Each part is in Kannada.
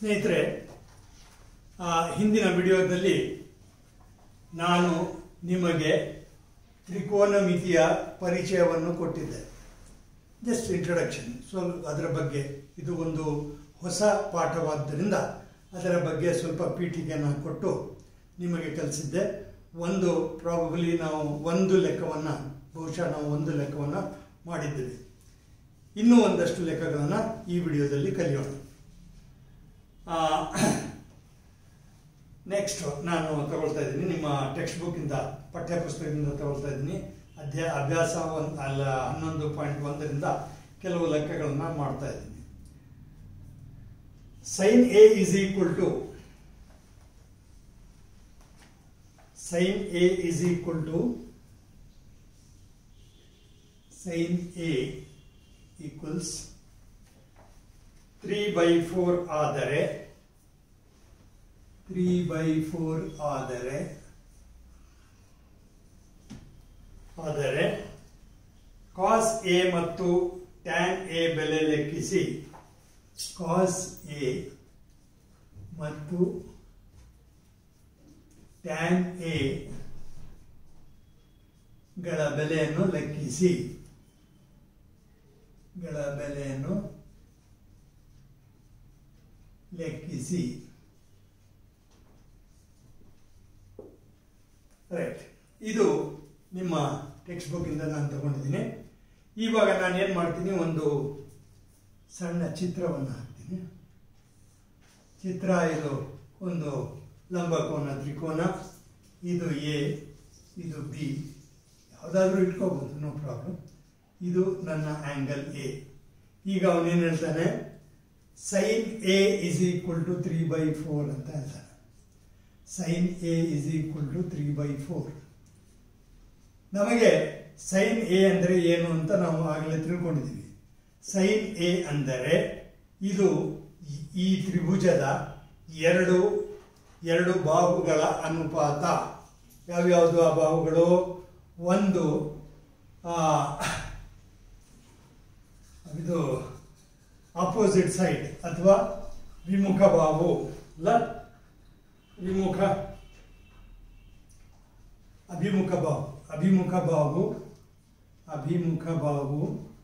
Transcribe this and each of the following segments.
ಸ್ನೇಹಿತರೆ ಆ, ಹಿಂದಿನ ವಿಡಿಯೋದಲ್ಲಿ ನಾನು ನಿಮಗೆ ತ್ರಿಕೋನಮಿತಿಯ ಪರಿಚಯವನ್ನು ಕೊಟ್ಟಿದ್ದೆ ಜಸ್ಟ್ ಇಂಟ್ರಡಕ್ಷನ್ ಸೊ ಅದರ ಬಗ್ಗೆ ಇದು ಒಂದು ಹೊಸ ಪಾಠವಾದ್ದರಿಂದ ಅದರ ಬಗ್ಗೆ ಸ್ವಲ್ಪ ಪೀಠಿಗೆಯನ್ನು ಕೊಟ್ಟು ನಿಮಗೆ ಕಲಿಸಿದ್ದೆ ಒಂದು ಪ್ರಾಬಬಲಿ ನಾವು ಒಂದು ಲೆಕ್ಕವನ್ನು ಬಹುಶಃ ನಾವು ಒಂದು ಲೆಕ್ಕವನ್ನು ಮಾಡಿದ್ದೇವೆ ಇನ್ನೂ ಒಂದಷ್ಟು ಲೆಕ್ಕಗಳನ್ನು ಈ ವಿಡಿಯೋದಲ್ಲಿ ಕಲಿಯೋಣ ನೆಕ್ಸ್ಟ್ ನಾನು ತಗೊಳ್ತಾ ಇದ್ದೀನಿ ನಿಮ್ಮ ಟೆಕ್ಸ್ಟ್ ಬುಕ್ಕಿಂದ ಪಠ್ಯಪುಸ್ತಕದಿಂದ ತಗೊಳ್ತಾ ಇದ್ದೀನಿ ಅಧ್ಯಾಯ ಅಭ್ಯಾಸ ಒಂದು ಅಲ್ಲ ಹನ್ನೊಂದು ಪಾಯಿಂಟ್ ಒಂದರಿಂದ ಕೆಲವು ಲೆಕ್ಕಗಳನ್ನು ಮಾಡ್ತಾ ಇದ್ದೀನಿ sine A is equal to sine A is equal to sine A equals three by four ಆದರೆ ತ್ರೀ ಬೈ ಫೋರ್ ಆದರೆ ಆದರೆ ಕಾಸ್ ಎ ಮತ್ತು ಟ್ಯಾನ್ ಎ ಬೆಲೆ ಲೆಕ್ಕಿಸಿ ಕಾಸ್ ಎ ಮತ್ತು ಟ್ಯಾನ್ ಎ ಗಳ ಬೆಲೆಯನ್ನು ಲೆಕ್ಕಿಸಿ ಗಳ ಬೆಲೆಯನ್ನು ಲೆಕ್ಕಿಸಿ ರೈಟ್ ಇದು ನಿಮ್ಮ ಟೆಕ್ಸ್ಟ್ ಬುಕ್ಕಿಂದ ನಾನು ತಗೊಂಡಿದ್ದೀನಿ ಇವಾಗ ನಾನು ಏನು ಮಾಡ್ತೀನಿ ಒಂದು ಸಣ್ಣ ಚಿತ್ರವನ್ನು ಹಾಕ್ತೀನಿ ಚಿತ್ರ ಇದು ಒಂದು ಲಂಬಕೋನ ತ್ರಿಕೋನ ಇದು ಎ ಇದು ಬಿ ಯಾವುದಾದ್ರೂ ಇಟ್ಕೋಬೋದು ನೋ ಪ್ರಾಬ್ಲಮ್ ಇದು ನನ್ನ ಆ್ಯಂಗಲ್ ಎ ಈಗ ಅವನೇನು ಹೇಳ್ತಾನೆ sine A is equal to three by four ಅಂತ ಹೇಳ್ತಾನೆ sine A is equal to three by four ನಮಗೆ ಸೈನ್ ಎ ಅಂದರೆ ಏನು ಅಂತ ನಾವು ಆಗಲೇ ತಿಳ್ಕೊಂಡಿದ್ದೀವಿ ಸೈನ್ ಎ ಅಂದರೆ ಇದು ಈ- ಈ ತ್ರಿಭುಜದ ಎರಡು ಎರಡು ಬಾಹುಗಳ ಅನುಪಾತ ಯಾವ್ಯಾವುದು ಆ ಬಾಹುಗಳು ಒಂದು ಆ, ಇದು ಆಪೋಸಿಟ್ ಸೈಡ್ ಅಥವಾ ವಿಮುಖ ಬಾಹು ಅಲ್ಲ ವಿಮುಖ ಅಭಿಮುಖ ಬಾಹು ಅಭಿಮುಖ ಬಾಹು ಅಭಿಮುಖ ಬಾಹು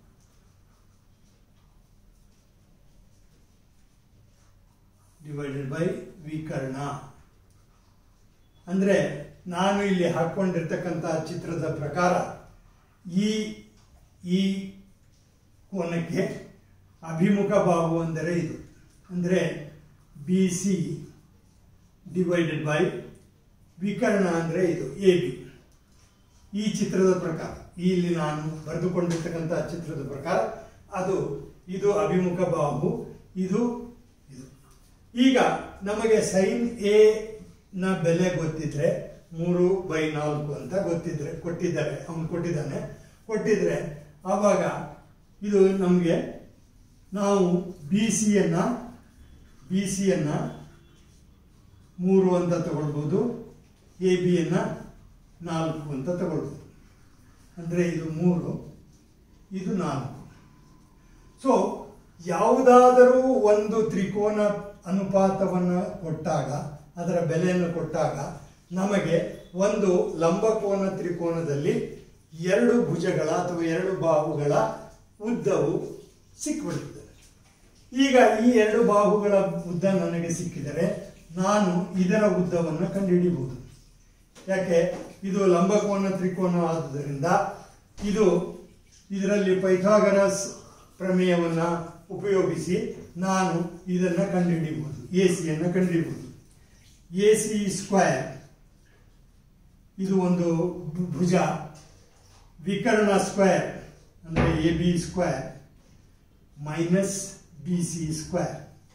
ಡಿವೈಡೆಡ್ ಬೈ ವಿಕರ್ಣ ಅಂದ್ರೆ ನಾನು ಇಲ್ಲಿ ಹಾಕೊಂಡಿರ್ತಕ್ಕಂಥ ಚಿತ್ರದ ಪ್ರಕಾರ ಈ ಈ ಕೋನಕ್ಕೆ ಅಭಿಮುಖ ಬಾಹು ಅಂದರೆ ಇದು ಅಂದರೆ ಬಿ ಸಿ ಡಿವೈಡೆಡ್ ಬೈ ವಿಕರ್ಣ ಅಂದರೆ ಇದು ಎ ಬಿ ಈ ಚಿತ್ರದ ಪ್ರಕಾರ ಇಲ್ಲಿ ನಾನು ಬರೆದುಕೊಂಡಿರ್ತಕ್ಕಂಥ ಚಿತ್ರದ ಪ್ರಕಾರ ಅದು ಇದು ಅಭಿಮುಖ ಬಾಹು ಇದು ಇದು ಈಗ ನಮಗೆ ಸೈನ್ ಎ ನ ಬೆಲೆ ಗೊತ್ತಿದ್ರೆ ಮೂರು ಬೈ ನಾಲ್ಕು ಅಂತ ಗೊತ್ತಿದ್ರೆ ಕೊಟ್ಟಿದ್ದಾರೆ ಅವನು ಕೊಟ್ಟಿದ್ದಾನೆ ಕೊಟ್ಟಿದ್ರೆ ಆವಾಗ ಇದು ನಮಗೆ ನಾವು ಬಿ ಸಿಯನ್ನು ಬಿ ಸಿಯನ್ನು ಮೂರು ಅಂತ ತಗೊಳ್ಬೋದು ಎ ಬಿಯನ್ನು ನಾಲ್ಕು ಅಂತ ತಗೊಳ್ಬೋದು ಅಂದರೆ ಇದು ಮೂರು ಇದು ನಾಲ್ಕು ಸೊ ಯಾವುದಾದರೂ ಒಂದು ತ್ರಿಕೋನ ಅನುಪಾತವನ್ನು ಕೊಟ್ಟಾಗ ಅದರ ಬೆಲೆಯನ್ನು ಕೊಟ್ಟಾಗ ನಮಗೆ ಒಂದು ಲಂಬಕೋನ ತ್ರಿಕೋನದಲ್ಲಿ ಎರಡು ಭುಜಗಳ ಅಥವಾ ಎರಡು ಬಾಹುಗಳ ಉದ್ದವು ಸಿಕ್ಬಿಡುತ್ತದೆ ಈಗ ಈ ಎರಡು ಬಾಹುಗಳ ಉದ್ದ ನನಗೆ ಸಿಕ್ಕಿದರೆ ನಾನು ಇದರ ಉದ್ದವನ್ನು ಕಂಡುಹಿಡಿಯಬಹುದು ಯಾಕೆ ಇದು ಲಂಬಕೋನ ತ್ರಿಕೋನ ಆದುದರಿಂದ ಇದು ಇದರಲ್ಲಿ ಪೈಥಾಗರಸ್ ಪ್ರಮೇಯವನ್ನು ಉಪಯೋಗಿಸಿ ನಾನು ಇದನ್ನು ಕಂಡುಹಿಡಿಯಬಹುದು ಎ ಸಿಯನ್ನು ಕಂಡುಹಿಡಿಯಬಹುದು ಎ ಸಿ ಸ್ಕ್ವೇರ್ ಇದು ಒಂದು ಭು- ಭುಜ ವಿಕರ್ಣ ಸ್ಕ್ವೇರ್ ಅಂದರೆ A B square minus B C square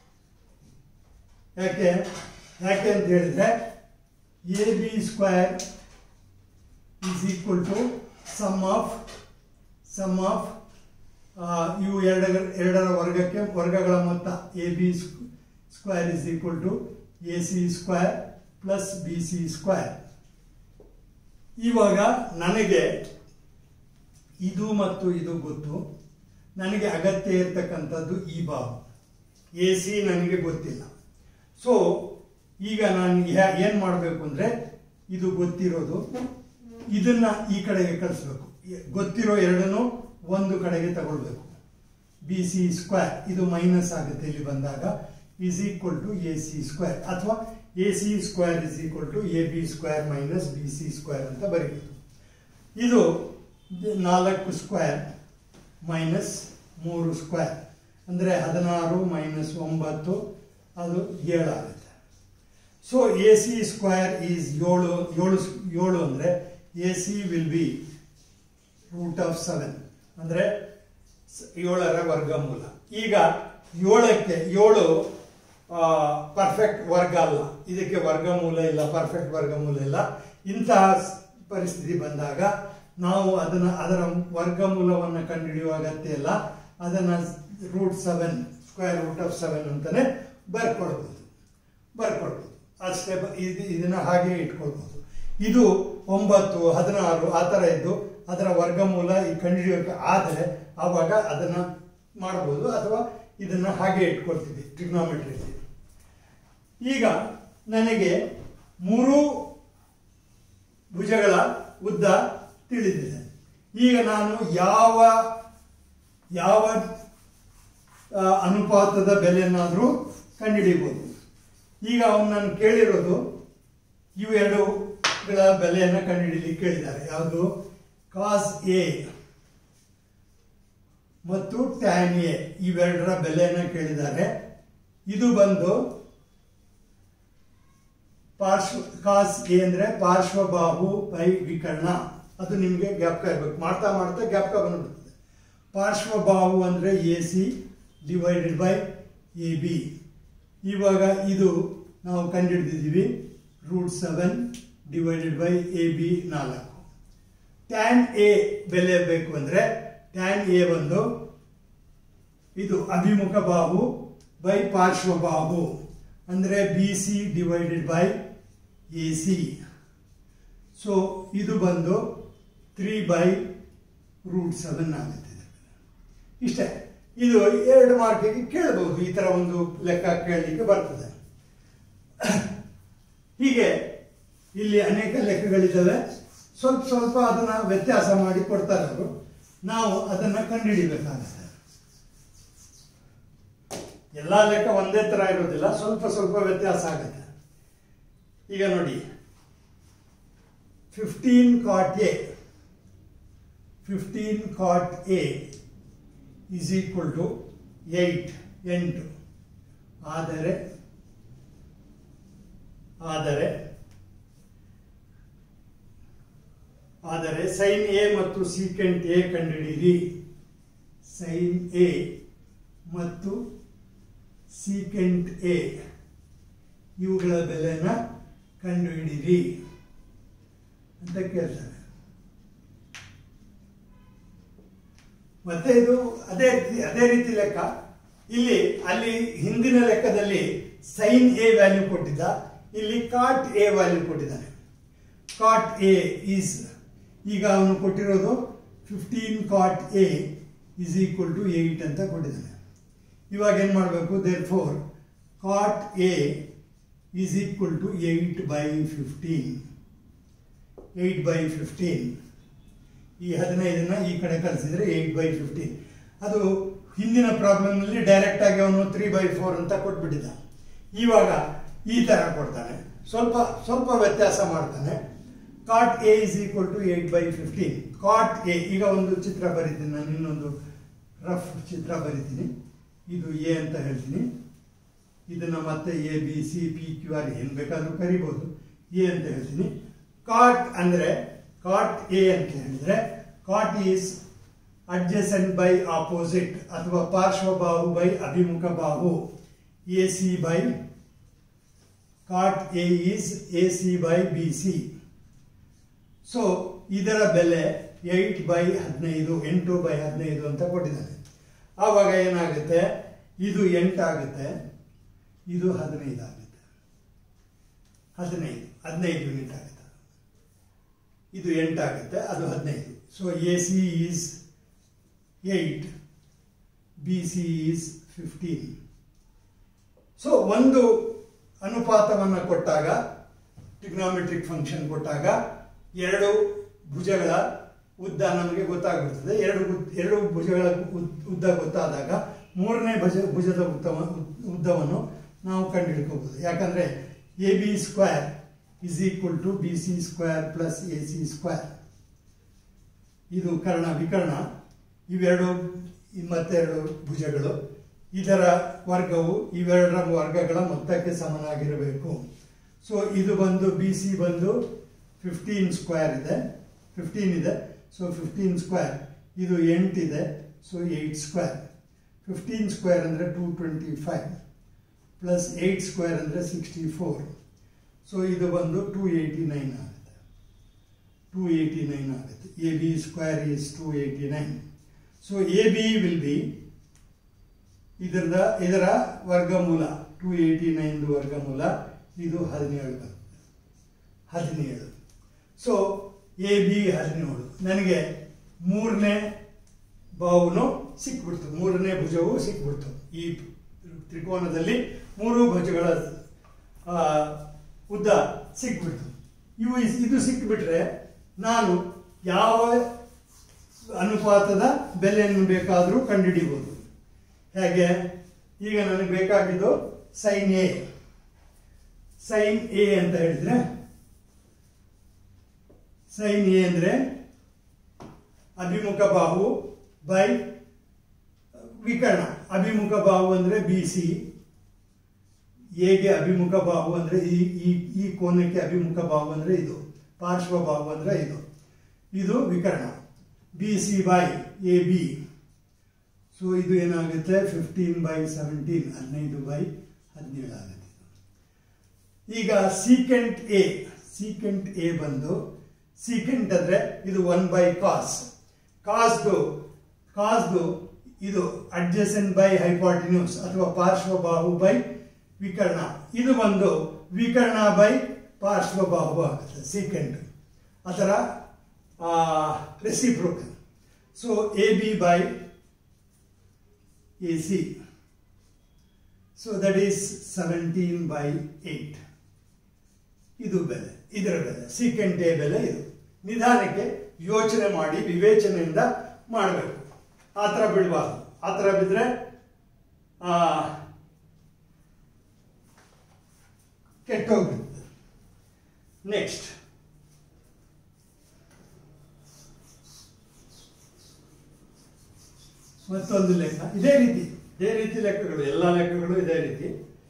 ಯಾಕೆ ಯಾಕೆ ಅಂತ ಹೇಳಿದ್ರೆ A B square is equal to sum of sum of ಇವು ಎರಡರ ಎರಡರ ವರ್ಗಕ್ಕೆ ವರ್ಗಗಳ ಮೊತ್ತ A B square is equal to A C square plus B C square ಇವಾಗ ನನಗೆ ಇದು ಮತ್ತು ಇದು ಗೊತ್ತು ನನಗೆ ಅಗತ್ಯ ಇರತಕ್ಕಂಥದ್ದು ಈ ಬಾಹು ಎ ಸಿ ನನಗೆ ಗೊತ್ತಿಲ್ಲ ಸೊ ಈಗ ನಾನು ಏನು ಮಾಡಬೇಕು ಅಂದರೆ ಇದು ಗೊತ್ತಿರೋದು ಇದನ್ನ ಈ ಕಡೆಗೆ ಕಳಿಸ್ಬೇಕು ಗೊತ್ತಿರೋ ಎರಡನ್ನು ಒಂದು ಕಡೆಗೆ ತಗೊಳ್ಬೇಕು ಬಿ ಸಿ ಸ್ಕ್ವೇರ್ ಇದು ಮೈನಸ್ ಆಗುತ್ತೆ ಇಲ್ಲಿ ಬಂದಾಗ is equal to A C square ಅಥವಾ A C square is equal to A B square minus B C square ಅಂತ ಬರೀಬೋದು ಇದು ನಾಲ್ಕು ಸ್ಕ್ವೇರ್ ಮೈನಸ್ ಮೂರು ಸ್ಕ್ವೇರ್ ಅಂದರೆ ಹದಿನಾರು ಮೈನಸ್ ಒಂಬತ್ತು ಅದು ಏಳಾಗುತ್ತೆ so A C square is ಏಳು ಏಳು ಏಳು ಅಂದರೆ A C will be root of seven ಅಂದರೆ ಏಳರ ವರ್ಗಮೂಲ ಈಗ ಏಳಕ್ಕೆ ಏಳು ಪರ್ಫೆಕ್ಟ್ ವರ್ಗ ಅಲ್ಲ ಇದಕ್ಕೆ ವರ್ಗಮೂಲ ಇಲ್ಲ ಪರ್ಫೆಕ್ಟ್ ವರ್ಗಮೂಲ ಇಲ್ಲ ಇಂತಹ ಸ್- ಪರಿಸ್ಥಿತಿ ಬಂದಾಗ ನಾವು ಅದನ್ನು ಅದರ ವರ್ಗಮೂಲವನ್ನು ಕಂಡುಹಿಡಿಯುವ ಅಗತ್ಯ ಇಲ್ಲ ಅದನ್ನು root seven square root of seven ಅಂತಲೇ ಬರ್ಕೊಳ್ಬೋದು ಬರ್ಕೊಳ್ಬೋದು ಅಷ್ಟೇ ಬ- ಇದು ಇದನ್ನು ಹಾಗೆ ಇಟ್ಕೊಳ್ಬೋದು ಇದು ಒಂಬತ್ತು ಹದಿನಾರು ಆ ಥರ ಇದ್ದು ಅದರ ವರ್ಗಮೂಲ ಈ ಕಂಡುಹಿಡಿಯೋಕೆ ಆದರೆ ಆವಾಗ ಅದನ್ನು ಮಾಡ್ಬೋದು ಅಥವಾ ಇದನ್ನು ಹಾಗೆ ಇಟ್ಕೊಳ್ತೀವಿ ಟ್ರಿಗ್ನಾಮೆಟ್ರಿಯಲ್ಲಿ ಈಗ ನನಗೆ ಮೂರು ಭುಜಗಳ ಉದ್ದ ತಿಳಿದಿದೆ ಈಗ ನಾನು ಯಾವ ಯಾವ ಆ, ಅನುಪಾತದ ಬೆಲೆಯನ್ನಾದರೂ ಕಂಡುಹಿಡಿಬೋದು ಈಗ ಅವನು ನಾನು ಕೇಳಿರೋದು ಇವೆರಡುಗಳ ಬೆಲೆಯನ್ನು ಕಂಡುಹಿಡಿಲಿಕ್ಕೆ ಕೇಳಿದ್ದಾರೆ ಯಾವುದು ಕಾಸ್ ಎ ಮತ್ತು ಟ್ಯಾನ್ ಎ ಇವೆರಡರ ಬೆಲೆಯನ್ನು ಕೇಳಿದ್ದಾರೆ ಇದು ಬಂದು ಪಾರ್ಶ್ವ ಕಾಸ್ ಎ ಅಂದರೆ ಪಾರ್ಶ್ವಬಾಹು ಬೈ ವಿಕರ್ಣ ಅದು ನಿಮಗೆ ಜ್ಞಾಪಕ ಇರಬೇಕು ಮಾಡ್ತಾ ಮಾಡ್ತಾ ಜ್ಞಾಪಕ ಬಂದ್ಬಿಡ್ತದೆ ಪಾರ್ಶ್ವಬಾಹು ಅಂದರೆ A C divided by A B ಇವಾಗ ಇದು ನಾವು ಕಂಡುಹಿಡಿದಿದ್ದೀವಿ root seven divided by A B ನಾಲ್ಕು ಟ್ಯಾನ್ ಎ ಬೆಲೆ ಬೇಕು ಅಂದರೆ ಟ್ಯಾನ್ ಎ ಬಂದು ಇದು ಅಭಿಮುಖ ಬಾಹು ಬೈ ಪಾರ್ಶ್ವಬಾಹು ಅಂದರೆ B C divided by A C so ಇದು ಬಂದು ತ್ರೀ ಬೈ ರೂಟ್ ಸೆವೆನ್ ಆಗುತ್ತೆ ಇಷ್ಟೇ ಇದು ಎರಡು ಮಾರ್ಕಿಗೆ ಕೇಳಬಹುದು ಈ ಥರ ಒಂದು ಲೆಕ್ಕ ಕೇಳಲಿಕ್ಕೆ ಬರ್ತದೆ ಹೀಗೆ ಇಲ್ಲಿ ಅನೇಕ ಲೆಕ್ಕಗಳಿದ್ದಾವೆ ಸ್ವಲ್ಪ ಸ್ವಲ್ಪ ಅದನ್ನ ವ್ಯತ್ಯಾಸ ಮಾಡಿ ಕೊಡ್ತಾರೆ ಅವರು ನಾವು ಅದನ್ನ ಕಂಡುಹಿಡಿಬೇಕಾಗುತ್ತೆ ಎಲ್ಲ ಲೆಕ್ಕ ಒಂದೇ ತರ ಇರೋದಿಲ್ಲ ಸ್ವಲ್ಪ ಸ್ವಲ್ಪ ವ್ಯತ್ಯಾಸ ಆಗುತ್ತೆ ಈಗ ನೋಡಿ fifteen cot A fifteen cot A is equal to eight ಎಂಟು ಆದರೆ ಆದರೆ ಆದರೆ ಸೈನ್ ಎ ಮತ್ತು ಸೀಕೆಂಟ್ ಎ ಕಂಡುಹಿಡಿಯಿರಿ ಸೈನ್ ಎ ಮತ್ತು ಸೀಕೆಂಟ್ ಎ ಇವುಗಳ ಬೆಲೆನ ಕಂಡುಹಿಡಿಯಿರಿ ಅಂತ ಕೇಳ್ತಾರೆ ಮತ್ತೆ ಇದು ಅದೇ ರೀತಿ ಅದೇ ರೀತಿ ಲೆಕ್ಕ ಇಲ್ಲಿ ಅಲ್ಲಿ ಹಿಂದಿನ ಲೆಕ್ಕದಲ್ಲಿ ಸೈನ್ ಎ ವ್ಯಾಲ್ಯೂ ಕೊಟ್ಟಿದ್ದ ಇಲ್ಲಿ ಕಾಟ್ ಎ ವ್ಯಾಲ್ಯೂ ಕೊಟ್ಟಿದ್ದಾನೆ ಕಾಟ್ ಎ ಈಸ್ ಈಗ ಅವನು ಕೊಟ್ಟಿರೋದು fifteen cot A is equal to eight ಅಂತ ಕೊಟ್ಟಿದ್ದಾನೆ ಇವಾಗ ಏನು ಮಾಡಬೇಕು therefore cot A is equal to eight by fifteen eight by fifteen ಈ ಹದಿನೈದನ್ನ ಈ ಕಡೆ ಕಳಿಸಿದ್ರೆ ಏಯ್ಟ್ ಬೈ ಫಿಫ್ಟೀನ್ ಅದು ಹಿಂದಿನ ಪ್ರಾಬ್ಲಮ್ನಲ್ಲಿ ಡೈರೆಕ್ಟ್ ಆಗಿ ಅವನು ತ್ರೀ ಬೈ ಫೋರ್ ಅಂತ ಕೊಟ್ಬಿಟ್ಟಿದ್ದ ಇವಾಗ ಈ ಥರ ಕೊಡ್ತಾನೆ ಸ್ವಲ್ಪ ಸ್ವಲ್ಪ ವ್ಯತ್ಯಾಸ ಮಾಡ್ತಾನೆ cot A is equal to eight by fifteen cot A ಈಗ ಒಂದು ಚಿತ್ರ ಬರೀತೀನಿ ನಾನು ಇನ್ನೊಂದು ರಫ್ ಚಿತ್ರ ಬರೀತೀನಿ ಇದು ಎ ಅಂತ ಹೇಳ್ತೀನಿ ಇದನ್ನ ಮತ್ತೆ A B C P Q R ಏನು ಬೇಕಾದರೂ ಕರಿಬೋದು ಎ ಅಂತ ಹೇಳ್ತೀನಿ ಕಾಟ್ ಅಂದರೆ ಕಾಟ್ ಎ ಅಂತ ಹೇಳಿದ್ರೆ cot is adjacent by opposite ಅಥವಾ ಪಾರ್ಶ್ವಬಾಹು ಬೈ ಅಭಿಮುಖ ಬಾಹು A C by cot A is A C by B C so ಇದರ ಬೆಲೆ ಏಯ್ಟ್ ಬೈ ಹದಿನೈದು ಎಂಟು ಬೈ ಹದಿನೈದು ಅಂತ ಕೊಟ್ಟಿದ್ದಾನೆ ಆವಾಗ ಏನಾಗುತ್ತೆ ಇದು ಎಂಟಾಗುತ್ತೆ ಇದು ಹದಿನೈದು ಆಗುತ್ತೆ ಹದಿನೈದು ಹದಿನೈದು ಯೂನಿಟ್ ಆಗುತ್ತೆ ಇದು ಎಂಟಾಗುತ್ತೆ ಅದು ಹದಿನೈದು so A C is eight B C is fifteen so ಒಂದು ಅನುಪಾತವನ್ನು ಕೊಟ್ಟಾಗ ಟಿಗ್ನಾಮೆಟ್ರಿಕ್ ಫಂಕ್ಷನ್ ಕೊಟ್ಟಾಗ ಎರಡು ಭುಜಗಳ ಉದ್ದ ನಮಗೆ ಗೊತ್ತಾಗ್ಬಿಡ್ತದೆ ಎರಡು ಉದ್- ಎರಡು ಭುಜಗಳ ಉದ್- ಉದ್ದ ಗೊತ್ತಾದಾಗ ಮೂರನೇ ಭುಜ ಭುಜದ ಉದ್ದವ ಉದ್ದವನ್ನು ನಾವು ಕಂಡುಹಿಡ್ಕೋಬಹುದು ಯಾಕಂದರೆ A B square is equal to B C square plus A C square ಇದು ಕರ್ಣ ವಿಕರ್ಣ ಇವೆರಡು ಈ ಮತ್ತೆರಡು ಭುಜಗಳು ಇದರ ವರ್ಗವು ಇವೆರಡರ ವರ್ಗಗಳ ಮೊತ್ತಕ್ಕೆ ಸಮನಾಗಿರಬೇಕು ಸೊ ಇದು ಬಂದು ಬಿ ಸಿ ಬಂದು ಫಿಫ್ಟೀನ್ ಸ್ಕ್ವೇರ್ ಇದೆ ಫಿಫ್ಟೀನ್ ಇದೆ ಸೊ ಫಿಫ್ಟೀನ್ ಸ್ಕ್ವೇರ್ ಇದು ಎಂಟಿದೆ so eight square fifteen square ಅಂದರೆ two twenty five plus eight square ಅಂದರೆ ಸಿಕ್ಸ್ಟಿ ಫೋರ್ ಸೊ ಇದು ಬಂದು ಟೂ ಏಯ್ಟಿ ನೈನ್ ಆಗುತ್ತೆ ಟೂ ಏಯ್ಟಿ ನೈನ್ ಆಗುತ್ತೆ A B square is two eighty nine so A B will be ಇದರದ ಇದರ ವರ್ಗಮೂಲ ಟೂ ಏಯ್ಟಿ ನೈನ್ದು ವರ್ಗಮೂಲ ಇದು ಹದಿನೇಳು ಬರುತ್ತೆ ಹದಿನೇಳು ಸೊ ಎ ಬಿ ಹದಿನೇಳು ನನಗೆ ಮೂರನೇ ಬಾವುನು ಸಿಕ್ಬಿಡ್ತು ಮೂರನೇ ಭುಜವು ಸಿಕ್ಬಿಡ್ತು ಈ ತ್ರಿಕೋನದಲ್ಲಿ ಮೂರು ಭುಜಗಳ ಆ, ಉದ್ದ ಸಿಕ್ಬಿಡ್ತು ಇವು ಇದು ಸಿಕ್ಬಿಟ್ರೆ ನಾನು ಯಾವ ಅನುಪಾತದ ಬೆಲೆಯನ್ನು ಬೇಕಾದರೂ ಕಂಡುಹಿಡಿಬೋದು ಹೇಗೆ ಈಗ ನನಗೆ ಬೇಕಾಗಿದ್ದು ಸೈನ್ ಎ ಸೈನ್ ಎ ಅಂತ ಹೇಳಿದ್ರೆ ಸೈನ್ ಎ ಅಂದರೆ ಅಭಿಮುಖ ಬಾಹು ಬೈ ವಿಕರ್ಣ ಅಭಿಮುಖ ಬಾಹು ಅಂದರೆ ಬಿ ಸಿ ಎಗೆ ಅಭಿಮುಖ ಬಾಹು ಅಂದರೆ ಈ ಈ ಈ ಕೋನಕ್ಕೆ ಅಭಿಮುಖ ಬಾಹು ಅಂದರೆ ಇದು ಪಾರ್ಶ್ವ ಬಾಹು ಅಂದರೆ ಇದು ಇದು ವಿಕರ್ಣ B C by A B so ಇದು ಏನಾಗುತ್ತೆ ಫಿಫ್ಟೀನ್ ಬೈ ಸೆವೆಂಟೀನ್ ಹದಿನೈದು ಬೈ ಹದಿನೇಳು ಆಗುತ್ತೆ ಈಗ ಸೀಕೆಂಟ್ ಎ ಸೀಕೆಂಟ್ ಎ ಬಂದು ಸೀಕೆಂಟ್ ಅಂದರೆ ಇದು ಒನ್ ಬೈ ಕಾಸ್ ಕಾಸ್ದು ಕಾಸ್ದು ಇದು ಅಡ್ಜಸೆಂಟ್ ಬೈ ಹೈಪಾಟಿನ್ಯೂಸ್ ಅಥವಾ ಪಾರ್ಶ್ವಬಾಹು ಬೈ ವಿಕರ್ಣ ಇದು ಬಂದು ವಿಕರ್ಣ ಬೈ ಪಾರ್ಶ್ವಬಾಹು ಆಗುತ್ತೆ ಸೀಕೆಂಟ್ ಅದರ reciprocal so A B by A C so that is seventeen by eight ಇದು ಬೆಲೆ ಇದರ ಬೆಲೆ ಸೀಕೆಂಟ್ ಎ ಬೆಲೆ ಇದು ನಿಧಾನಕ್ಕೆ ಯೋಚನೆ ಮಾಡಿ ವಿವೇಚನೆಯಿಂದ ಮಾಡಬೇಕು ಆ ಥರ ಬಿಡಬಾರ್ದು ಆ ಥರ ಬಿದ್ದರೆ ಕೆಟ್ಟೋಗ್ಬಿಡುತ್ತೆ ನೆಕ್ಸ್ಟ್ ಮತ್ತೊಂದು ಲೆಕ್ಕ ಇದೇ ರೀತಿ ಇದೇ ರೀತಿ ಲೆಕ್ಕಗಳು ಎಲ್ಲ ಲೆಕ್ಕಗಳು ಇದೇ ರೀತಿ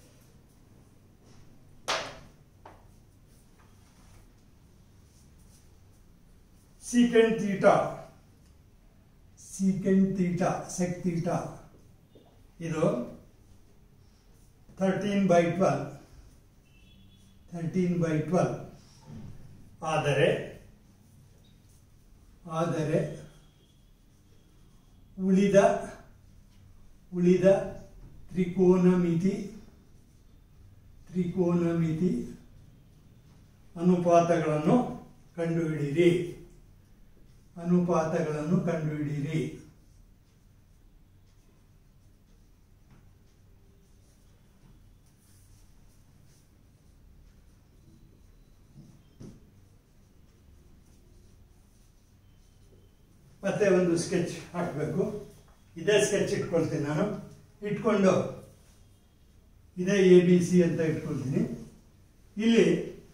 secant theta secant theta sec theta ಇದು thirteen by twelve thirteen by twelve ಆದರೆ ಆದರೆ ಉಳಿದ ಉಳಿದ ತ್ರಿಕೋನಮಿತಿ ತ್ರಿಕೋನಮಿತಿ ಅನುಪಾತಗಳನ್ನು ಕಂಡುಹಿಡಿಯಿರಿ ಅನುಪಾತಗಳನ್ನು ಕಂಡುಹಿಡಿಯಿರಿ ಮತ್ತೆ ಒಂದು ಸ್ಕೆಚ್ ಹಾಕಬೇಕು ಇದೇ ಸ್ಕೆಚ್ ಇಟ್ಕೊಳ್ತೀನಿ ನಾನು ಇಟ್ಕೊಂಡು ಇದೇ ಎ ಬಿ ಸಿ ಅಂತ ಇಟ್ಕೊಳ್ತೀನಿ ಇಲ್ಲಿ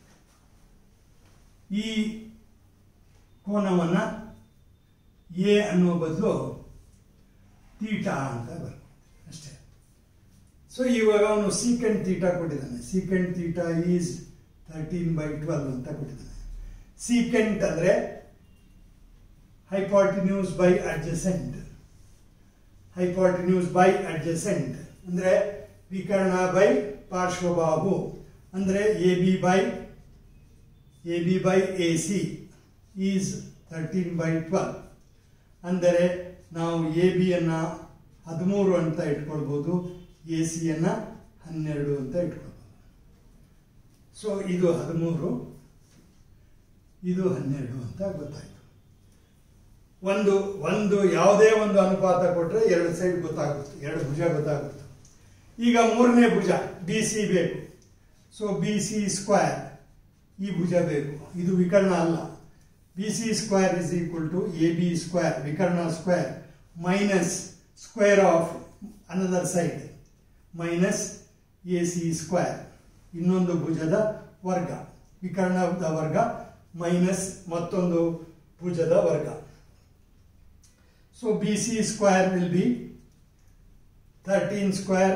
ಈ ಕೋನವನ್ನು ಎ ಅನ್ನೋ ಬದಲು ತೀಟಾ ಅಂತ ಬರ್ಬೋದು ಅಷ್ಟೇ ಸೊ ಇವಾಗ ಅವನು ಸೀಕೆಂಟ್ ತೀಟಾ ಕೊಟ್ಟಿದ್ದಾನೆ secant theta is thirteen by twelve ಅಂತ ಕೊಟ್ಟಿದ್ದಾನೆ ಸೀಕೆಂಟ್ ಅಂದರೆ hypotenuse by adjacent hypotenuse by adjacent ಅಂದರೆ ವಿಕರ್ಣ ಬೈ ಪಾರ್ಶ್ವಬಾಹು ಅಂದರೆ A B by A B by A C is thirteen by twelve ಅಂದರೆ ನಾವು ಎ ಬಿಯನ್ನು ಹದಿಮೂರು ಅಂತ ಇಟ್ಕೊಳ್ಬೋದು ಎ ಸಿಯನ್ನು ಹನ್ನೆರಡು ಅಂತ ಇಟ್ಕೊಳ್ಬೋದು ಸೊ ಇದು ಹದಿಮೂರು ಇದು ಹನ್ನೆರಡು ಅಂತ ಗೊತ್ತಾಯಿತು ಒಂದು ಒಂದು ಯಾವುದೇ ಒಂದು ಅನುಪಾತ ಕೊಟ್ಟರೆ ಎರಡು ಸೈಡ್ ಗೊತ್ತಾಗುತ್ತೆ ಎರಡು ಭುಜ ಗೊತ್ತಾಗುತ್ತೆ ಈಗ ಮೂರನೇ ಭುಜ ಬಿ ಸಿ ಬೇಕು ಸೊ ಬಿ ಸಿ ಸ್ಕ್ವೇರ್ ಈ ಭುಜ ಬೇಕು ಇದು ವಿಕರ್ಣ ಅಲ್ಲ B C square is equal to A B square ವಿಕರ್ಣ square minus square of another side minus A C square ಇನ್ನೊಂದು ಭುಜದ ವರ್ಗ ವಿಕರ್ಣದ ವರ್ಗ ಮೈನಸ್ ಮತ್ತೊಂದು ಭುಜದ ವರ್ಗ so B C square will be thirteen square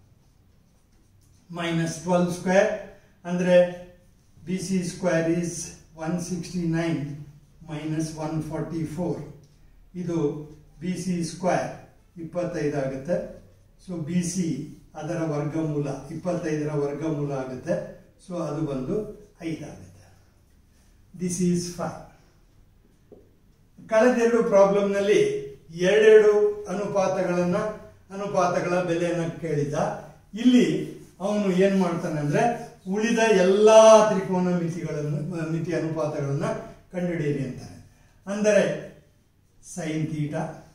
minus twelve square ಅಂದರೆ B C square is one sixty nine minus one forty four ಇದು ಬಿ ಸಿ ಸ್ಕ್ವೇರ್ ಇಪ್ಪತ್ತೈದು ಆಗುತ್ತೆ ಸೊ ಬಿ ಸಿ ಅದರ ವರ್ಗಮೂಲ ಇಪ್ಪತ್ತೈದರ ವರ್ಗಮೂಲ ಆಗುತ್ತೆ ಸೊ ಅದು ಬಂದು ಐದಾಗುತ್ತೆ ದಿಸ್ ಈಸ್ ಫೈವ್ ಕಳೆದೆರಡು ಪ್ರಾಬ್ಲಮ್ನಲ್ಲಿ ಎರಡೆರಡು ಅನುಪಾತಗಳನ್ನು ಅನುಪಾತಗಳ ಬೆಲೆಯನ್ನು ಕೇಳಿದ ಇಲ್ಲಿ ಅವನು ಏನು ಮಾಡ್ತಾನೆ ಅಂದರೆ ಉಳಿದ ಎಲ್ಲ ತ್ರಿಕೋನ ಮಿತಿಗಳನ್ನು ಮಿತಿ ಅನುಪಾತಗಳನ್ನು ಕಂಡುಹಿಡಿಯಿರಿ ಅಂತಾನೆ ಅಂದರೆ sine theta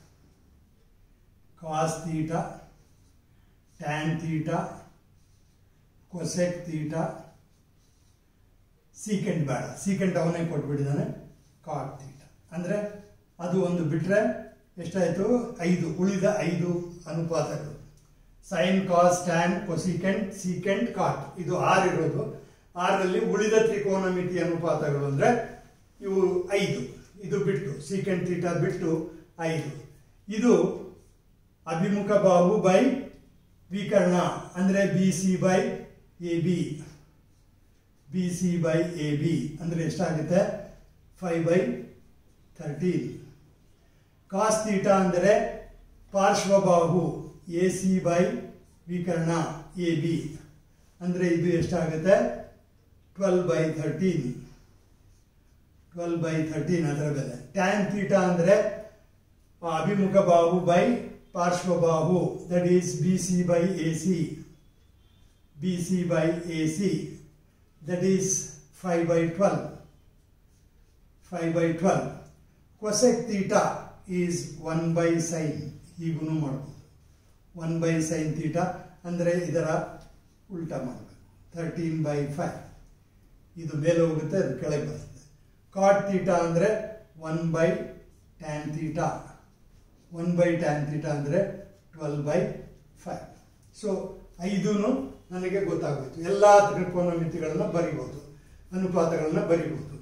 cos theta tan theta cosec theta secant ಬೇಡ ಸೀಕೆಂಟ್ ಅವನೇ ಕೊಟ್ಬಿಟ್ಟಿದ್ದಾನೆ ಕಾಟ್ ತೀಟ ಅಂದರೆ ಅದು ಒಂದು ಬಿಟ್ಟರೆ ಎಷ್ಟಾಯಿತು ಐದು ಉಳಿದ ಐದು ಅನುಪಾತಗಳು sine cos tan cosecant secant cot ಇದು ಆರು ಇರೋದು ಆರಲ್ಲಿ ಉಳಿದ ತ್ರಿಕೋನ ಮಿತಿ ಅನುಪಾತಗಳು ಅಂದರೆ ಇವು ಐದು ಇದು ಬಿಟ್ಟು ಸೀಕೆಂಟ್ ತೀಟ ಬಿಟ್ಟು ಐದು ಇದು ಅಭಿಮುಖ ಬಾಹು ಬೈ ವಿಕರ್ಣ ಅಂದರೆ B C by A B B C by A B ಅಂದರೆ ಎಷ್ಟಾಗುತ್ತೆ five by thirteen cos theta ಅಂದರೆ ಪಾರ್ಶ್ವಬಾಹು ಎ ಸಿ ಬೈ ವಿಕರ್ಣ ಎ ಬಿ ಅಂದರೆ ಇದು ಎಷ್ಟಾಗುತ್ತೆ twelve by thirteen twelve by thirteen ಅದರ ಬೆಲೆ ಟ್ಯಾನ್ ತೀಟ ಅಂದರೆ ಅಭಿಮುಖ ಬಾಹು ಬೈ ಪಾರ್ಶ್ವಬಾಹು that is B C by A C B C by A C that is five by twelve five by twelve cosec theta is one by sine ಹೀಗೂ ಮಾಡ್ಬೋದು ಒನ್ ಬೈ ಸೈನ್ ತೀಟ ಅಂದರೆ ಇದರ ಉಲ್ಟಾ ಮಾಡಬೇಕು ಥರ್ಟೀನ್ ಬೈ ಫೈವ್ ಇದು ಮೇಲೆ ಹೋಗುತ್ತೆ ಅದು ಕೆಳಗೆ ಬರ್ತದೆ ಕಾಟ್ ತೀಟ ಅಂದರೆ one by tan theta one by tan theta ಅಂದರೆ ಟ್ವೆಲ್ ಬೈ ಫೈವ್ ಸೊ ಐದೂ ನನಗೆ ಗೊತ್ತಾಗೋಯ್ತು ಎಲ್ಲ ತ್ರಿಕೋನ ಮಿತಿಗಳನ್ನು ಬರಿಬೋದು ಅನುಪಾತಗಳನ್ನು ಬರಿಬೋದು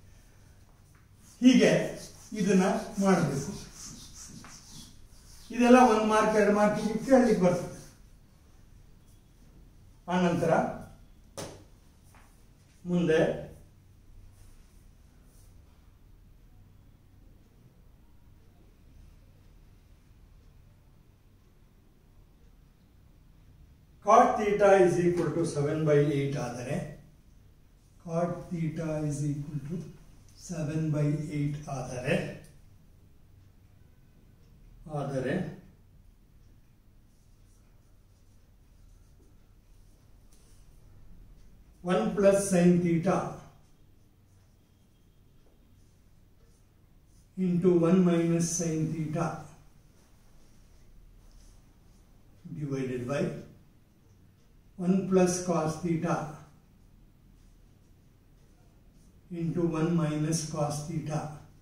ಹೀಗೆ ಇದನ್ನ ಮಾಡಬೇಕು ಇದೆಲ್ಲ ಒಂದು ಮಾರ್ಕ್ ಎರಡು ಮಾರ್ಕ್ ಕೇಳಲಿಕ್ಕೆ ಬರ್ತದೆ ಆನಂತರ ಮುಂದೆ cot theta is equal to seven by eight ಆದರೆ cot theta is equal to seven by eight ಆದರೆ ಆದರೆ one plus sine theta into one minus sine theta divided by 1 plus cos theta into 1 minus cos theta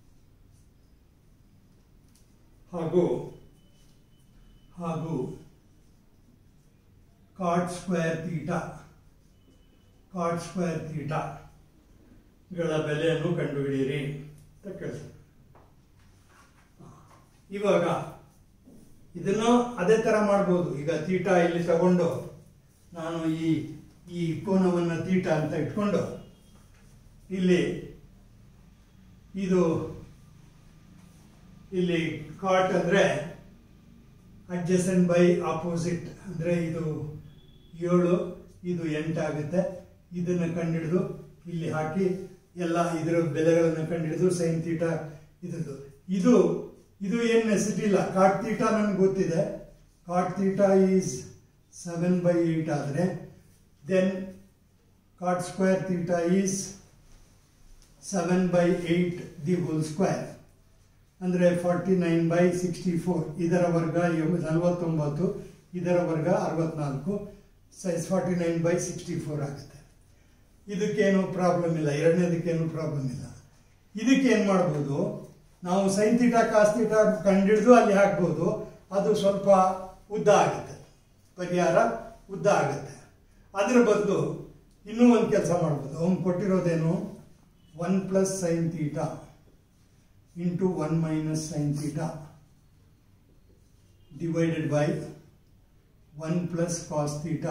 ಹಾಗೂ ಹಾಗೂ cot square theta cot square theta ಗಳ ಬೆಲೆಯನ್ನು ಕಂಡುಹಿಡಿಯಿರಿ ಅಂತ ಕೇಳ್ತಾರೆ ಇವಾಗ ಇದನ್ನು ಅದೇ ಥರ ಮಾಡ್ಬೋದು ಈಗ ತೀಟ ಇಲ್ಲಿ ತಗೊಂಡು ನಾನು ಈ ಈ ಕೋನವನ್ನು ತೀಟ ಅಂತ ಇಟ್ಕೊಂಡು ಇಲ್ಲಿ ಇದು ಇಲ್ಲಿ ಕಾಟ್ ಅಂದರೆ ಅಡ್ಜಸೆಂಟ್ ಬೈ ಆಪೋಸಿಟ್ ಅಂದರೆ ಇದು ಏಳು ಇದು ಎಂಟಾಗುತ್ತೆ ಇದನ್ನು ಕಂಡಿಡಿದು ಇಲ್ಲಿ ಹಾಕಿ ಎಲ್ಲ ಇದರ ಬೆಲೆಗಳನ್ನು ಕಂಡಿಡಿದು ಸೈನ್ ತೀಟ ಇದ್ರದ್ದು ಇದು ಇದು ಏನು ನೆಸಿಟಿ ಇಲ್ಲ ಕಾಟ್ ತೀಟ ನನಗೆ ಗೊತ್ತಿದೆ cot theta is seven by eight ಆದರೆ then cot square theta is seven by eight the whole square ಅಂದರೆ forty nine by sixty four ಇದರ ವರ್ಗ ಎಂ- ನಲವತ್ತೊಂಬತ್ತು ಇದರ ವರ್ಗ ಅರವತ್ನಾಲ್ಕು size forty nine by sixty four ಆಗುತ್ತೆ ಇದಕ್ಕೇನು ಪ್ರಾಬ್ಲಮ್ ಇಲ್ಲ ಎರಡನೇದಕ್ಕೇನು ಪ್ರಾಬ್ಲಮ್ ಇಲ್ಲ ಇದಕ್ಕೆ ಏನು ಮಾಡ್ಬೋದು ನಾವು ಸೈನ್ ತೀಟ ಕಾಸ್ ತೀಟ ಕಂಡಿಡಿದು ಅಲ್ಲಿ ಹಾಕ್ಬೋದು ಅದು ಸ್ವಲ್ಪ ಉದ್ದ ಆಗುತ್ತೆ ಪರಿಹಾರ ಉದ್ದ ಆಗುತ್ತೆ ಅದರ ಬದಲು ಇನ್ನೂ ಒಂದು ಕೆಲಸ ಮಾಡ್ಬೋದು ಅವ್ನು ಕೊಟ್ಟಿರೋದೇನು one plus sine theta into one minus sine theta divided by one plus cos theta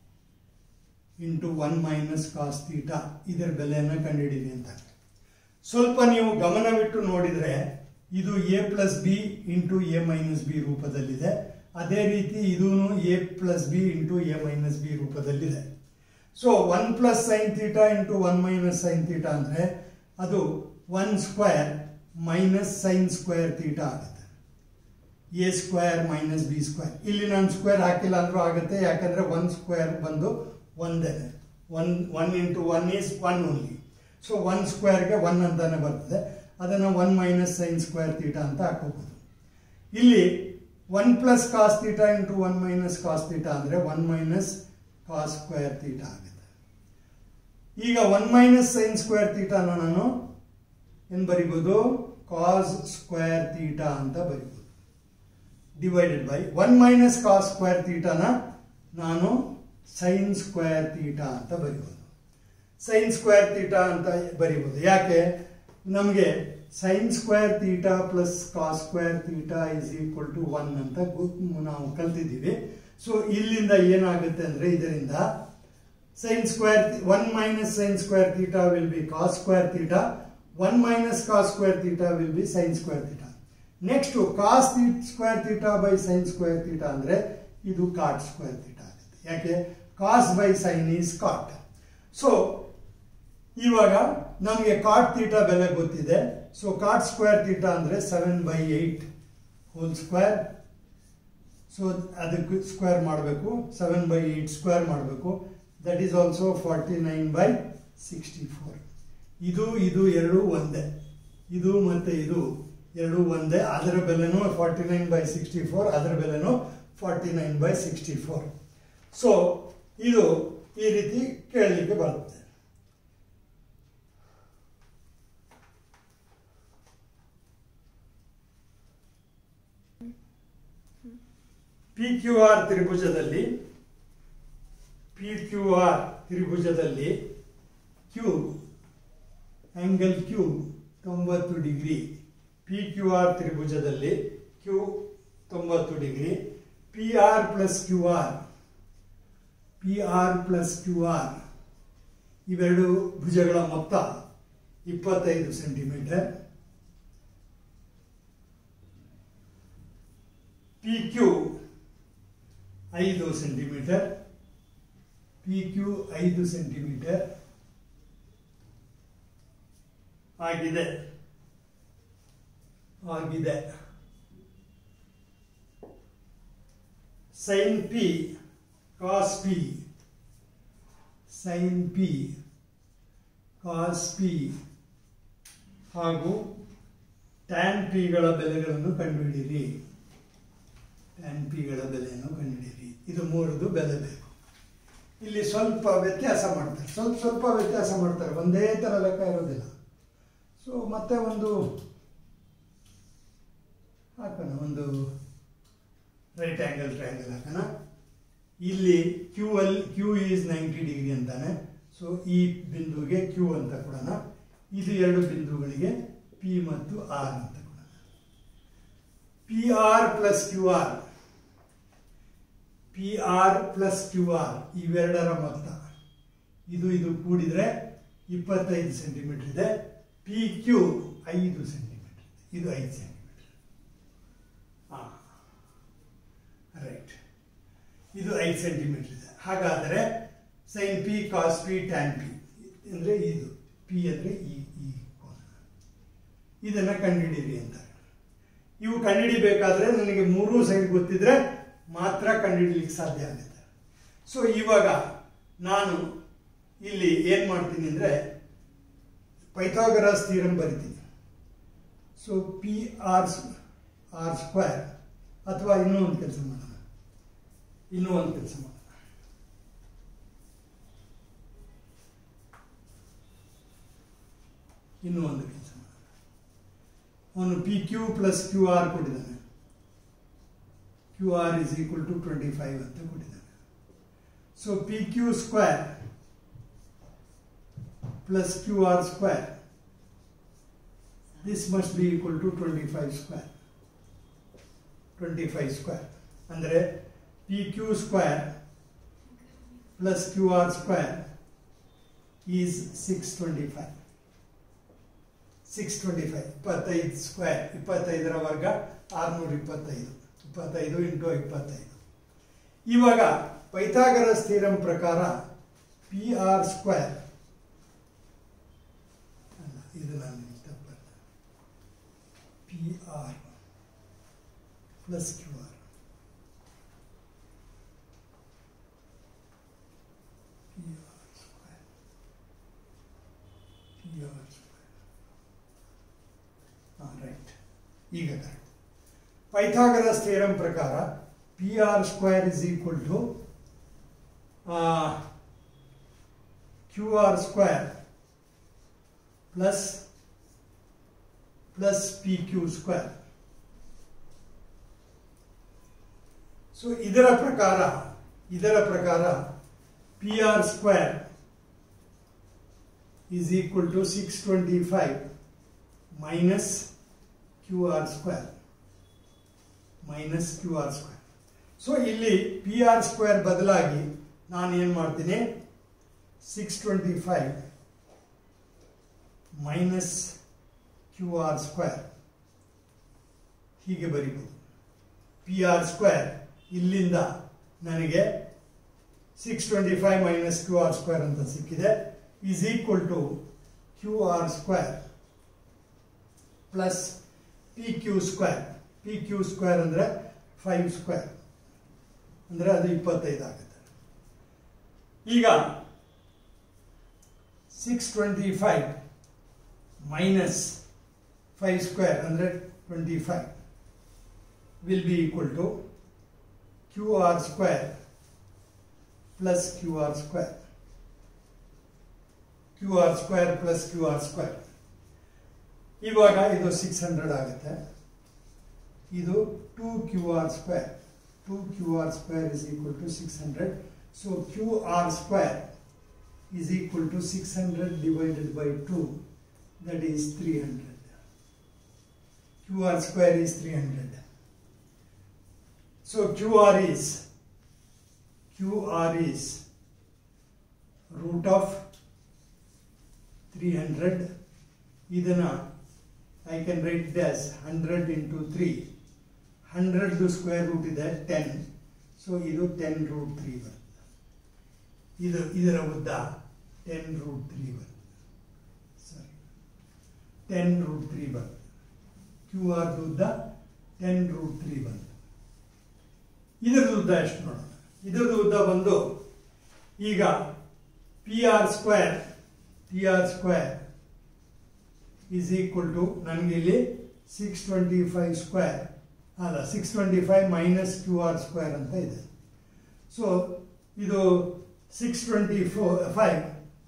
into one minus cos theta ಇದರ ಬೆಲೆಯನ್ನು ಕಂಡುಹಿಡೀರಿ ಅಂತ ಸ್ವಲ್ಪ ನೀವು ಗಮನವಿಟ್ಟು ನೋಡಿದರೆ ಇದು A plus B into A minus B ರೂಪದಲ್ಲಿದೆ ಅದೇ ರೀತಿ ಇದೂ A plus B into A minus B ರೂಪದಲ್ಲಿದೆ so one plus sine theta into one minus sine theta ಅಂದರೆ ಅದು one square minus sine square theta ಆಗುತ್ತೆ A square minus B square ಇಲ್ಲಿ ನಾನು ಸ್ಕ್ವೇರ್ ಹಾಕಿಲ್ಲ ಅಂದ್ರೂ ಆಗುತ್ತೆ ಯಾಕಂದರೆ ಒನ್ ಸ್ಕ್ವೇರ್ ಬಂದು ಒಂದೇ one one into one is one only so one ಸ್ಕ್ವೇರ್ಗೆ ಒನ್ ಅಂತಾನೆ ಬರ್ತದೆ ಅದನ್ನು one minus sine square theta ಅಂತ ಹಾಕೋಬೋದು ಇಲ್ಲಿ one plus cos theta into one minus cos theta ಅಂದರೆ one minus cos square theta ಆಗುತ್ತೆ ಈಗ ಒನ್ ಮೈನಸ್ ಸೈನ್ ಸ್ಕ್ವೇರ್ ತೀಟಾನ ನಾನು ಏನು ಬರಿಬೋದು ಕಾಸ್ ಸ್ಕ್ವೇರ್ ತೀಟಾ ಅಂತ ಬರಿಬೋದು divided by one minus cos square ತೀಟಾನ ನಾನು ಸೈನ್ ಸ್ಕ್ವೇರ್ ತೀಟಾ ಅಂತ ಬರಿಬೋದು ಸೈನ್ ಸ್ಕ್ವೇರ್ ತೀಟಾ ಅಂತ ಬರಿಬೋದು ಯಾಕೆ ನಮಗೆ sine square theta plus cos square theta is equal to one ಅಂತ ಗೊ- ನಾವು ಕಲ್ತಿದ್ದೀವಿ ಸೊ ಇಲ್ಲಿಂದ ಏನಾಗುತ್ತೆ ಅಂದರೆ ಇದರಿಂದ sine square one minus sine square theta will be cos square theta one minus cos square theta will be sine square theta next cos square theta by sine square theta ಅಂದರೆ ಇದು ಕಾಟ್ ಸ್ಕ್ವೇರ್ ತೀಟಾ ಆಗುತ್ತೆ ಯಾಕೆ cos by sine is cot so ಇವಾಗ ನಮಗೆ ಕಾಟ್ ತೀಟಾ ಬೆಲೆ ಗೊತ್ತಿದೆ ಸೊ ಕಾಟ್ ಸ್ಕ್ವೇರ್ ತೀಟಾ ಅಂದರೆ seven by eight whole square so ಅದಕ್ಕೆ ಸ್ಕ್ವೇರ್ ಮಾಡಬೇಕು ಸೆವೆನ್ ಬೈ ಏಯ್ಟ್ ಸ್ಕ್ವೇರ್ ಮಾಡಬೇಕು that is also forty nine by sixty four ಇದು ಇದು ಎರಡು ಒಂದೇ ಇದು ಮತ್ತು ಇದು ಎರಡು ಒಂದೇ ಅದರ ಬೆಲೆನೂ forty nine by sixty four ಅದರ ಬೆಲೆನೂ forty nine by sixty four so ಇದು ಈ ರೀತಿ ಕೇಳಲಿಕ್ಕೆ ಬರುತ್ತೆ ಪಿ ಕ್ಯೂ ಆರ್ ತ್ರಿಭುಜದಲ್ಲಿ ಪಿ ಕ್ಯೂ ಆರ್ ತ್ರಿಭುಜದಲ್ಲಿ ಕ್ಯೂ ಆಂಗಲ್ ಕ್ಯೂ ತೊಂಬತ್ತು ಡಿಗ್ರಿ ಪಿ ಕ್ಯೂ ಆರ್ ತ್ರಿಭುಜದಲ್ಲಿ ಕ್ಯೂ ತೊಂಬತ್ತು degree P R plus Q R P R plus Q R ಇವೆರಡು ಭುಜಗಳ ಮೊತ್ತ ಇಪ್ಪತ್ತೈದು ಸೆಂಟಿಮೀಟರ್ ಪಿ ಕ್ಯೂ ಐದು ಸೆಂಟಿಮೀಟರ್ ಪಿ ಕ್ಯೂ ಐದು ಸೆಂಟಿಮೀಟರ್ ಆಗಿದೆ ಆಗಿದೆ sine P cos P sine P cos P ಹಾಗೂ ಟ್ಯಾನ್ ಪಿಗಳ ಬೆಲೆಗಳನ್ನು ಕಂಡುಹಿಡಿಯಿರಿ ಟ್ಯಾನ್ ಪಿಗಳ ಬೆಲೆಯನ್ನು ಕಂಡುಹಿಡಿಯಿರಿ ಇದು ಮೂರದು ಬೆಲೆ ಬೇಕು ಇಲ್ಲಿ ಸ್ವಲ್ಪ ವ್ಯತ್ಯಾಸ ಮಾಡ್ತಾರೆ ಸ್ವಲ್ಪ ಸ್ವಲ್ಪ ವ್ಯತ್ಯಾಸ ಮಾಡ್ತಾರೆ ಒಂದೇ ಥರ ಲೆಕ್ಕ ಇರೋದಿಲ್ಲ ಸೊ ಮತ್ತೆ ಒಂದು ಹಾಕೋಣ ಒಂದು ರೈಟ್ ಆ್ಯಂಗಲ್ ಟ್ರಯಾಂಗಲ್ ಹಾಕೋಣ ಇಲ್ಲಿ ಕ್ಯೂ ಅಲ್ಲಿ ಕ್ಯೂ ಈಸ್ ನೈಂಟಿ ಡಿಗ್ರಿ ಅಂತಾನೆ ಸೊ ಈ ಬಿಂದುವಿಗೆ ಕ್ಯೂ ಅಂತ ಕೊಡೋಣ ಇದು ಎರಡು ಬಿಂದುಗಳಿಗೆ ಪಿ ಮತ್ತು ಆರ್ ಅಂತ ಕೊಡೋಣ P R plus Q R P R plus Q R ಇವೆರಡರ ಮೊತ್ತ ಇದು ಇದು ಕೂಡಿದರೆ ಇಪ್ಪತ್ತೈದು ಸೆಂಟಿಮೀಟರ್ ಇದೆ ಪಿ ಕ್ಯೂ ಐದು ಸೆಂಟಿಮೀಟರ್ ಇದು ಐದು ಸೆಂಟಿಮೀಟರ್ ಹಾಂ ರೈಟ್ ಇದು ಐದು ಸೆಂಟಿಮೀಟರ್ ಇದೆ ಹಾಗಾದರೆ sine P cos P tan P ಅಂದರೆ ಇದು ಪಿ ಅಂದರೆ ಈ ಈ ಕೋನ ಇದನ್ನು ಕಂಡುಹಿಡೀರಿ ಅಂತಾರೆ ಇವು ಕಂಡುಹಿಡಿಬೇಕಾದ್ರೆ ನನಗೆ ಮೂರೂ ಸೈಡ್ ಗೊತ್ತಿದ್ರೆ ಮಾತ್ರ ಕಂಡುಹಿಡಿಲಿಕ್ಕೆ ಸಾಧ್ಯ ಆಗುತ್ತೆ ಸೊ ಇವಾಗ ನಾನು ಇಲ್ಲಿ ಏನು ಮಾಡ್ತೀನಿ ಅಂದರೆ ಪೈಥಾಗರಸ್ ಥಿಯರಮ್ ಬರಿತೀನಿ so P R R square ಅಥವಾ ಇನ್ನೂ ಒಂದು ಕೆಲಸ ಮಾಡೋಣ ಇನ್ನೂ ಒಂದು ಕೆಲಸ ಮಾಡೋಣ ಇನ್ನೂ ಒಂದು ಕೆಲಸ ಮಾಡೋಣ ಅವನು P Q plus Q R ಕೊಟ್ಟಿದ್ದಾನೆ Q R is equal to twenty five ಅಂತ ಕೊಟ್ಟಿದ್ದಾನೆ so P Q square plus Q R square this must be equal to twenty five square twenty five square ಅಂದರೆ P Q square plus Q R square is six twenty five six twenty five ಇಪ್ಪತ್ತೈದು ಸ್ಕ್ವೇರ್ ಇಪ್ಪತ್ತೈದರ ವರ್ಗ ಆರುನೂರ ಇಪ್ಪತ್ತೈದು ಇಪ್ಪತ್ತೈದು ಇಂಟು ಇಪ್ಪತ್ತೈದು ಇವಾಗ ಪೈಥಾಗರಸ್ ಥಿಯರಂ ಪ್ರಕಾರ ಪಿ ಆರ್ ಸ್ಕ್ವೇರ್ ಅಲ್ಲ ಇದು ನಾನು ತಪ್ಪಲ್ಲ P R plus Q R P R square P R square ಹಾಂ ರೈಟ್ ಈಗ ಕರೆಕ್ಟ್ ಪೈಥಾಗರಸ್ ಥಿಯರಂ ಪ್ರಕಾರ P R square is equal to Q R square plus plus P Q square so ಇದರ ಪ್ರಕಾರ ಇದರ ಪ್ರಕಾರ P R square is equal to six twenty five minus Q R square minus Q R square so ಇಲ್ಲಿ ಪಿ ಆರ್ ಸ್ಕ್ವೇರ್ ಬದಲಾಗಿ ನಾನು ಏನು ಮಾಡ್ತೀನಿ six twenty five minus Q R square ಹೀಗೆ ಬರೀಬೋದು ಪಿ ಆರ್ ಸ್ಕ್ವೇರ್ ಇಲ್ಲಿಂದ ನನಗೆ six twenty five minus Q R square ಅಂತ ಸಿಕ್ಕಿದೆ is equal to Q R square plus P Q square P Q square ಅಂದರೆ ಫೈವ್ ಸ್ಕ್ವೇರ್ ಅಂದರೆ ಅದು ಇಪ್ಪತ್ತೈದು ಆಗುತ್ತೆ ಈಗ six twenty five minus five square ಅಂದರೆ twenty five will be equal to Q R square plus Q R square Q R square plus Q R square ಇವಾಗ ಇದು ಸಿಕ್ಸ್ ಹಂಡ್ರೆಡ್ ಆಗುತ್ತೆ ಇದು two Q R square two Q R square is equal to six hundred so Q R square is equal to 600 divided by 2 that is 300 qr square is 300 so qr is qr is root of 300 ಇದನ್ನ I can write it as hundred into three ಹಂಡ್ರೆಡ್ದು ಸ್ಕ್ವೇರ್ ರೂಟ್ ಇದೆ ಟೆನ್ ಸೊ ಇದು ಟೆನ್ ರೂಟ್ ತ್ರೀ ಬರುತ್ತೆ ಇದು ಇದರ ಉದ್ದ ಟೆನ್ ರೂಟ್ ತ್ರೀ ಬರುತ್ತೆ ಸರಿ ಟೆನ್ ರೂಟ್ ತ್ರೀ ಬರುತ್ತೆ ಕ್ಯೂ ಆರ್ ಉದ್ದ ಟೆನ್ ರೂಟ್ ತ್ರೀ ಬಂತು ಇದರದ್ದು ಉದ್ದ ಎಷ್ಟು ನೋಡೋಣ ಇದರದ್ದು ಉದ್ದ ಬಂದು ಈಗ P R square P R square is equal to ನನಗೆ ಇಲ್ಲಿ ಸಿಕ್ಸ್ ಟ್ವೆಂಟಿ ಫೈವ್ ಸ್ಕ್ವೇರ್ ಅಲ್ಲ six twenty five minus Q R square ಅಂತ ಇದೆ ಸೊ ಇದು six twenty four five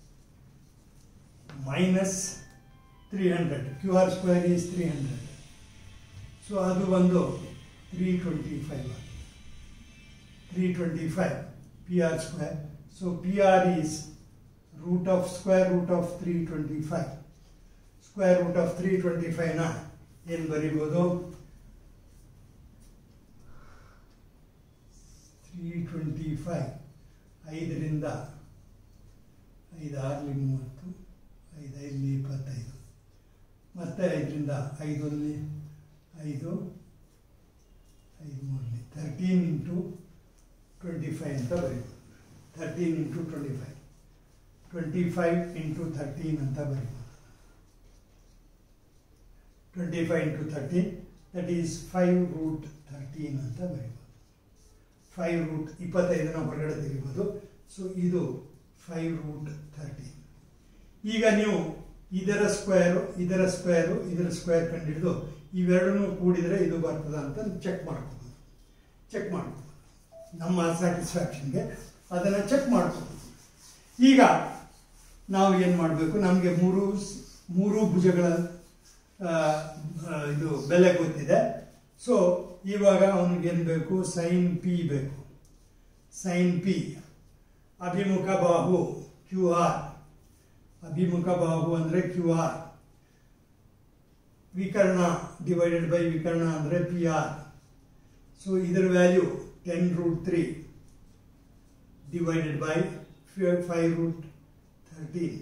minus three hundred Q R square is three hundred so ಅದು ಒಂದು three twenty five three twenty five P R square so P R is root of square root of three twenty five square root of three twenty ಫೈವ್ನ ಏನು ಬರೀಬೋದು ತ್ರೀ ಟ್ವೆಂಟಿ ಫೈವ್ ಐದರಿಂದ ಐದು ಆರಲಿ ಮೂವತ್ತು ಐದು ಐದಲಿ ಇಪ್ಪತ್ತೈದು ಮತ್ತು ಐದರಿಂದ ಐದರಲ್ಲಿ ಐದು ಐದು ಮೂರಲಿ ತರ್ಟೀನ್ ಇಂಟು ಟ್ವೆಂಟಿ ಫೈವ್ ಅಂತ ಬರೀಬೋದು thirteen into twenty five twenty five into thirteen ಅಂತ ಬರೀಬೋದು twenty five into thirteen that is five root thirteen ಅಂತ ಬರೀಬೋದು ಫೈವ್ ರೂಟ್ ಇಪ್ಪತ್ತೈದನ ಹೊರಗಡೆ ತೆಗಿಬೋದು ಸೊ ಇದು ಫೈವ್ ರೂಟ್ ಥರ್ಟೀನ್ ಈಗ ನೀವು ಇದರ ಸ್ಕ್ವೇರು ಇದರ ಸ್ಕ್ವೇರು ಇದರ ಸ್ಕ್ವೇರ್ ಕಂಡುಹಿಡಿದು ಇವೆರಡನ್ನೂ ಕೂಡಿದರೆ ಇದು ಬರ್ತದ ಅಂತ ಚೆಕ್ ಮಾಡ್ಕೋಬೋದು ಚೆಕ್ ಮಾಡ್ಕೋಬೋದು ನಮ್ಮ ಸ್ಯಾಟಿಸ್ಫ್ಯಾಕ್ಷನ್ಗೆ ಅದನ್ನು ಚೆಕ್ ಮಾಡ್ಕೋಬೋದು ಈಗ ನಾವು ಏನು ಮಾಡಬೇಕು ನಮಗೆ ಮೂರು ಮೂರು ಭುಜಗಳ ಆ, ಆ, ಇದು ಬೆಲೆ ಗೊತ್ತಿದೆ ಸೊ ಇವಾಗ ಅವನಿಗೇನು ಬೇಕು ಸೈನ್ ಪಿ ಬೇಕು ಸೈನ್ ಪಿ ಅಭಿಮುಖ ಬಾಹು ಕ್ಯೂ ಆರ್ ಅಭಿಮುಖ ಬಾಹು ಅಂದರೆ ಕ್ಯೂ ಆರ್ ವಿಕರ್ಣ ಡಿವೈಡೆಡ್ ಬೈ ವಿಕರ್ಣ ಅಂದರೆ ಪಿ ಆರ್ ಸೊ ಇದರ value ten root three divided by five root thirteen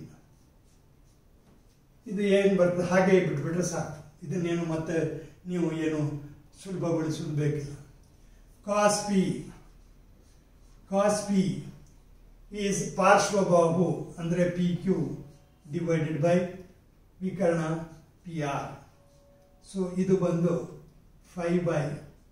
ಇದು ಏನು ಬರ್ತದೆ ಹಾಗೆ ಬಿಟ್ಬಿಟ್ರೆ ಸಾಕು ಇದನ್ನೇನು ಮತ್ತೆ ನೀವು ಏನು ಸುಲಭಗೊಳಿಸೋದು ಬೇಕಿಲ್ಲ cos P cos P is ಪಾರ್ಶ್ವಬಾಹು ಅಂದರೆ ಪಿ ಕ್ಯೂ ಡಿವೈಡೆಡ್ ಬೈ ವಿಕರ್ಣ ಪಿ ಆರ್ ಸೊ ಇದು ಬಂದು five by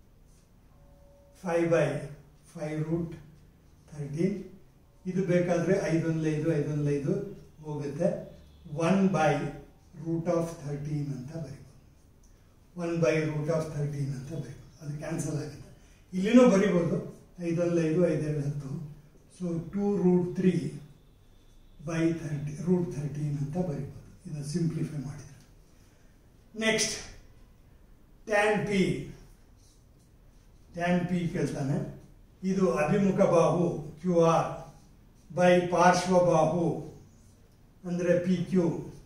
five by five root thirteen ಇದು ಬೇಕಾದರೆ ಐದೊಂದು ಐದು ಐದೊಂದು ಐದು ಹೋಗುತ್ತೆ one by root of thirteen ಅಂತ ಬರೀಬೋದು one by root of thirteen ಅಂತ ಬರೀಬೋದು ಅದು ಕ್ಯಾನ್ಸಲ್ ಆಗಿದೆ ಇಲ್ಲಿನೂ ಬರಿಬೋದು ಐದೊಂದು ಐದು ಐದೆರಡು ಹತ್ತು so two root three by thirty root thirteen ಅಂತ ಬರಿಬೋದು ಇದನ್ನು ಸಿಂಪ್ಲಿಫೈ ಮಾಡಿದರೆ next tan P tan P ಕೇಳ್ತಾನೆ ಇದು ಅಭಿಮುಖ ಬಾಹು ಕ್ಯೂ ಆರ್ ಬೈ ಪಾರ್ಶ್ವ ಬಾಹು ಅಂದರೆ ಪಿ ಕ್ಯೂ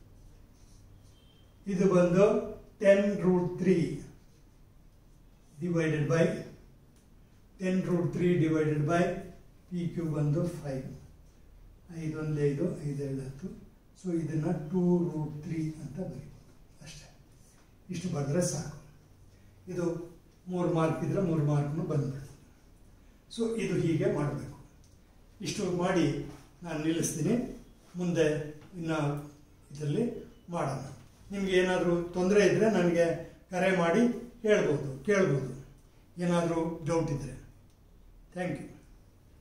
ಇದು ಬಂದು ten root three divided by ten root three divided by P Q ಬಂದು ಫೈವ್ ಐದೊಂದು ಐದು ಐದೆರಡು ಹತ್ತು ಸೊ ಇದನ್ನು ಟೂ ರೂಟ್ ತ್ರೀ ಅಂತ ಬರೀಬೋದು ಅಷ್ಟೇ ಇಷ್ಟು ಬರೆದ್ರೆ ಸಾಕು ಇದು ಮೂರು ಮಾರ್ಕ್ ಇದ್ದರೆ ಮೂರು ಮಾರ್ಕ್ನು ಬಂದ್ಬಿಡ್ತು ಸೊ ಇದು ಹೀಗೆ ಮಾಡಬೇಕು ಇಷ್ಟು ಮಾಡಿ ನಾನು ನಿಲ್ಲಿಸ್ತೀನಿ ಮುಂದೆ ಇನ್ನು ಇದರಲ್ಲಿ ಮಾಡೋಣ ನಿಮಗೆ ಏನಾದರೂ ತೊಂದರೆ ಇದ್ದರೆ ನನಗೆ ಕರೆ ಮಾಡಿ ಹೇಳ್ಬೋದು ಕೇಳ್ಬೋದು ಏನಾದರೂ ಡೌಟ್ ಇದ್ದರೆ ಥ್ಯಾಂಕ್ ಯು